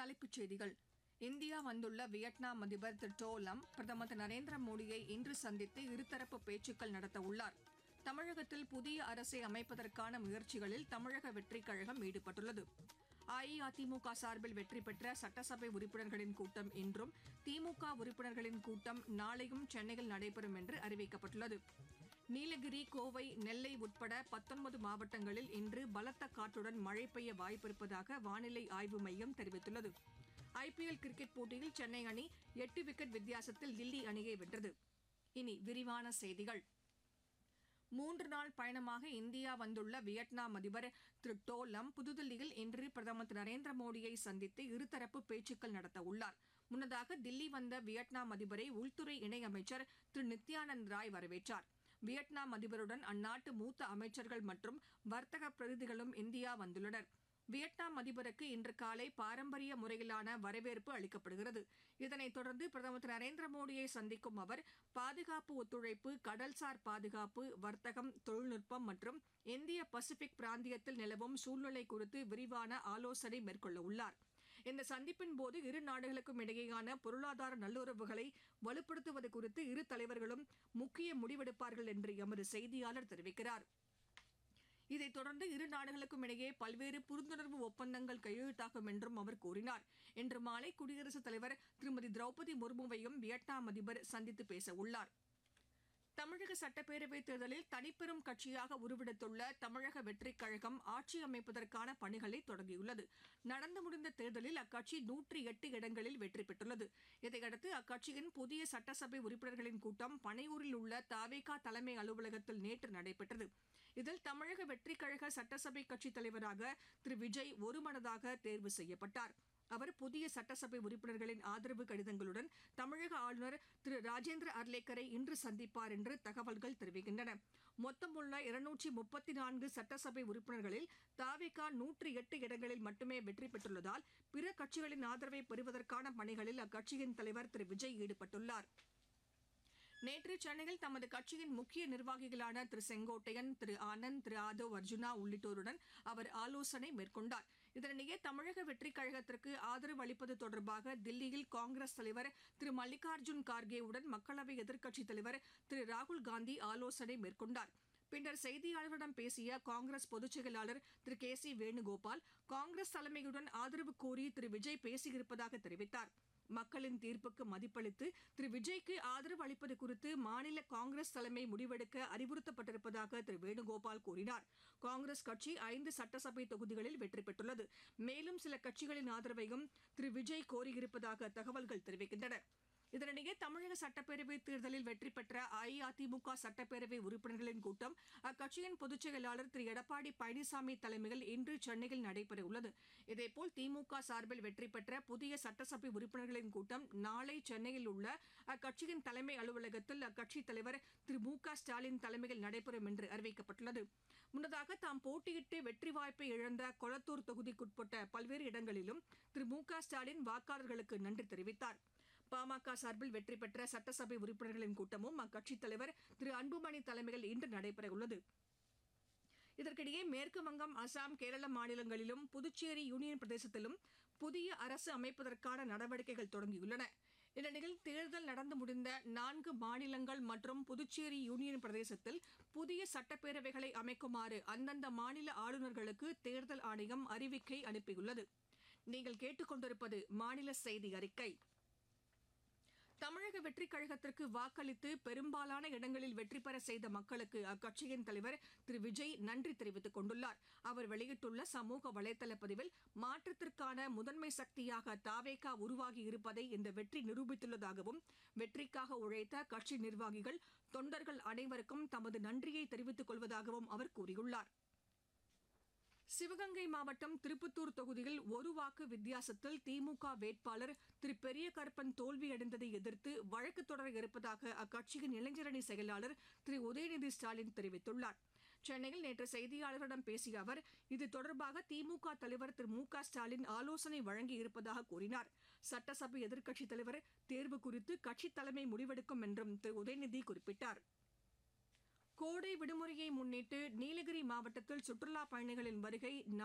தலைப்புச் செய்திகள் இந்தியா வந்துள்ள வியட்நாம் அதிபர் திரு டோ லம் பிரதமர் திரு நரேந்திர மோடியை இன்று சந்தித்து இருதரப்பு பேச்சுக்கள் நடத்த உள்ளார் தமிழகத்தில் புதிய அரசை அமைப்பதற்கான முயற்சிகளில் தமிழக வெற்றிக் கழகம் ஈடுபட்டுள்ளது அஇஅதிமுக சார்பில் வெற்றி பெற்ற சட்டசபை உறுப்பினர்களின் கூட்டம் இன்றும் திமுக உறுப்பினர்களின் கூட்டம் நாளையும் சென்னையில் நடைபெறும் என்று அறிவிக்கப்பட்டுள்ளது நீலகிரி கோவை நெல்லை உட்பட பத்தொன்பது மாவட்டங்களில் இன்று பலத்த காற்றுடன் மழை பெய்ய வாய்ப்பிருப்பதாக வானிலை ஆய்வு மையம் தெரிவித்துள்ளது ஐபிஎல் கிரிக்கெட் போட்டியில் சென்னை அணி எட்டு விக்கெட் வித்தியாசத்தில் தில்லி அணியை வென்றது இனி விரிவான செய்திகள் மூன்று நாள் பயணமாக இந்தியா வந்துள்ள வியட்நாம் அதிபர் திரு டோ லம் புதுதில்லியில் இன்று பிரதமர் திரு நரேந்திர மோடியை சந்தித்து இருதரப்பு பேச்சுக்கள் நடத்த உள்ளார் முன்னதாக தில்லி வந்த வியட்நாம் அதிபரை உள்துறை இணையமைச்சர் திரு நித்யானந்த் ராய் வரவேற்றார் வியட்நாம் அதிபருடன் அந்நாட்டு மூத்த அமைச்சர்கள் மற்றும் வர்த்தக பிரதிநிதிகளும் இந்தியா வந்துள்ளனர் வியட்நாம் அதிபருக்கு இன்று காலை பாரம்பரிய முறையிலான வரவேற்பு அளிக்கப்படுகிறது இதனைத் தொடர்ந்து பிரதமர் திரு நரேந்திர மோடியை சந்திக்கும் அவர் பாதுகாப்பு ஒத்துழைப்பு கடல்சார் பாதுகாப்பு வர்த்தகம் தொழில்நுட்பம் மற்றும் இந்திய பசிபிக் பிராந்தியத்தில் நிலவும் சூழ்நிலை குறித்து விரிவான ஆலோசனை மேற்கொள்ள உள்ளார் இந்த சந்திப்பின் போது இரு நாடுகளுக்கும் இடையேயான பொருளாதார நல்லுறவுகளை வலுப்படுத்துவது குறித்து இரு தலைவர்களும் முக்கிய முடிவெடுப்பார்கள் என்று எமது செய்தியாளர் தெரிவிக்கிறார் இதைத் தொடர்ந்து இரு நாடுகளுக்கும் இடையே பல்வேறு புரிந்துணர்வு ஒப்பந்தங்கள் கையெழுத்தாகும் என்றும் அவர் கூறினார் இன்று மாலை குடியரசுத் தலைவர் திருமதி திரௌபதி முர்முவையும் வியட்நாம் அதிபர் சந்தித்து பேச உள்ளார் தமிழக சட்டப்பேரவைத் தேர்தலில் தனிப்பெரும் கட்சியாக உருவெடுத்துள்ள தமிழக வெற்றிக் கழகம் ஆட்சி அமைப்பதற்கான பணிகளை தொடங்கியுள்ளது நடந்து முடிந்த தேர்தலில் அக்கட்சி நூற்றி எட்டு இடங்களில் வெற்றி பெற்றுள்ளது இதையடுத்து அக்கட்சியின் புதிய சட்டசபை உறுப்பினர்களின் கூட்டம் பனையூரில் உள்ள தாவேகா தலைமை அலுவலகத்தில் நேற்று நடைபெற்றது இதில் தமிழக வெற்றிக் கழக சட்டசபை கட்சித் தலைவராக திரு விஜய் ஒருமனதாக தேர்வு செய்யப்பட்டார் அவர் புதிய சட்டசபை உறுப்பினர்களின் ஆதரவு கடிதங்களுடன் தமிழக ஆளுநர் திரு ராஜேந்திர அர்லேக்கரை இன்று சந்திப்பார் என்று தகவல்கள் தெரிவிக்கின்றன மொத்தமுள்ள இருநூற்றி முப்பத்தி நான்கு சட்டசபை உறுப்பினர்களில் தாவேகா நூற்றி எட்டு இடங்களில் மட்டுமே வெற்றி பெற்றுள்ளதால் பிற கட்சிகளின் ஆதரவை பெறுவதற்கான பணிகளில் அக்கட்சியின் தலைவர் திரு விஜய் ஈடுபட்டுள்ளார் நேற்று சென்னையில் தமது கட்சியின் முக்கிய நிர்வாகிகளான திரு செங்கோட்டையன் திரு ஆனந்த் திரு ஆதவ் அர்ஜுனா உள்ளிட்டோருடன் அவர் ஆலோசனை மேற்கொண்டார் இதனிடையே தமிழக வெற்றிக் கழகத்திற்கு ஆதரவு அளிப்பது தொடர்பாக தில்லியில் காங்கிரஸ் தலைவர் திரு மல்லிகார்ஜுன் கார்கேவுடன் மக்களவை எதிர்க்கட்சித் தலைவர் திரு ராகுல் காந்தி ஆலோசனை மேற்கொண்டார் பின்னர் செய்தியாளர்களிடம் பேசிய காங்கிரஸ் பொதுச் செயலாளர் திரு கே சி வேணுகோபால் காங்கிரஸ் தலைமையுடன் ஆதரவு கோரி திரு விஜய் பேசியிருப்பதாக தெரிவித்தார் மக்களின் தீர்ப்புக்கு மதிப்பளித்து திரு விஜய்க்கு ஆதரவு அளிப்பது குறித்து மாநில காங்கிரஸ் தலைமை முடிவெடுக்க அறிவுறுத்தப்பட்டிருப்பதாக திரு வேணுகோபால் கூறினார் காங்கிரஸ் கட்சி ஐந்து சட்டசபை தொகுதிகளில் வெற்றி பெற்றுள்ளது மேலும் சில கட்சிகளின் ஆதரவையும் திரு விஜய் கோரியிருப்பதாக தகவல்கள் தெரிவிக்கின்றன இதனிடையே தமிழக சட்டப்பேரவைத் தேர்தலில் வெற்றி பெற்ற அஇஅதிமுக சட்டப்பேரவை உறுப்பினர்களின் கூட்டம் அக்கட்சியின் பொதுச் செயலாளர் திரு எடப்பாடி பழனிசாமி தலைமையில் இன்று சென்னையில் நடைபெறவுள்ளது இதேபோல் திமுக சார்பில் வெற்றி பெற்ற புதிய சட்டசபை உறுப்பினர்களின் கூட்டம் நாளை சென்னையில் உள்ள அக்கட்சியின் தலைமை அலுவலகத்தில் அக்கட்சித் தலைவர் திரு மு க ஸ்டாலின் தலைமையில் நடைபெறும் என்று அறிவிக்கப்பட்டுள்ளது முன்னதாக தாம் போட்டியிட்டு வெற்றி வாய்ப்பை இழந்த கொளத்தூர் தொகுதிக்குட்பட்ட பல்வேறு இடங்களிலும் திரு மு க ஸ்டாலின் வாக்காளர்களுக்கு நன்றி தெரிவித்தார் பாமக சார்பில் வெற்றி பெற்ற சட்டசபை உறுப்பினர்களின் கூட்டமும் அக்கட்சித் தலைவர் திரு அன்புமணி தலைமையில் இன்று நடைபெறவுள்ளது இதற்கிடையே மேற்கு வங்கம் அசாம் கேரள மாநிலங்களிலும் புதுச்சேரி யூனியன் பிரதேசத்திலும் புதிய அரசு அமைப்பதற்கான நடவடிக்கைகள் தொடங்கியுள்ளன இந்நிலையில் தேர்தல் நடந்து முடிந்த நான்கு மாநிலங்கள் மற்றும் புதுச்சேரி யூனியன் பிரதேசத்தில் புதிய சட்டப்பேரவைகளை அமைக்குமாறு அந்தந்த மாநில ஆளுநர்களுக்கு தேர்தல் ஆணையம் அறிவிக்கை அனுப்பியுள்ளது நீங்கள் கேட்டுக்கொண்டிருப்பது மாநில செய்தி அறிக்கை தமிழக வெற்றிக் கழகத்திற்கு வாக்களித்து பெரும்பாலான இடங்களில் வெற்றி பெற செய்த மக்களுக்கு அக்கட்சியின் தலைவர் திரு விஜய் நன்றி தெரிவித்துக் கொண்டுள்ளார் அவர் வெளியிட்டுள்ள சமூக வலைதள பதிவில் மாற்றத்திற்கான முதன்மை சக்தியாக தாவேகா உருவாகி இருப்பதை இந்த வெற்றி நிரூபித்துள்ளதாகவும் வெற்றிக்காக உழைத்த கட்சி நிர்வாகிகள் தொண்டர்கள் அனைவருக்கும் தமது நன்றியை தெரிவித்துக் கொள்வதாகவும் அவர் கூறியுள்ளார் சிவகங்கை மாவட்டம் திருப்பத்தூர் தொகுதியில் ஒரு வாக்கு வித்தியாசத்தில் திமுக வேட்பாளர் திரு பெரிய கருப்பன் தோல்வியடைந்ததை எதிர்த்து வழக்கு தொடர இருப்பதாக அக்கட்சியின் இளைஞரணி செயலாளர் திரு உதயநிதி ஸ்டாலின் தெரிவித்துள்ளார் சென்னையில் நேற்று செய்தியாளர்களிடம் பேசிய அவர் இது தொடர்பாக திமுக தலைவர் திரு மு க ஸ்டாலின் ஆலோசனை வழங்கியிருப்பதாக கூறினார் சட்டசபை எதிர்க்கட்சித் தலைவர் தேர்வு குறித்து கட்சித் தலைமை முடிவெடுக்கும் என்றும் திரு உதயநிதி குறிப்பிட்டார் கோடை விடுமுறையை முன்னிட்டு நீலகிரி மாவட்டத்தில் சுற்றுலாப் பயணிகளின் வருகை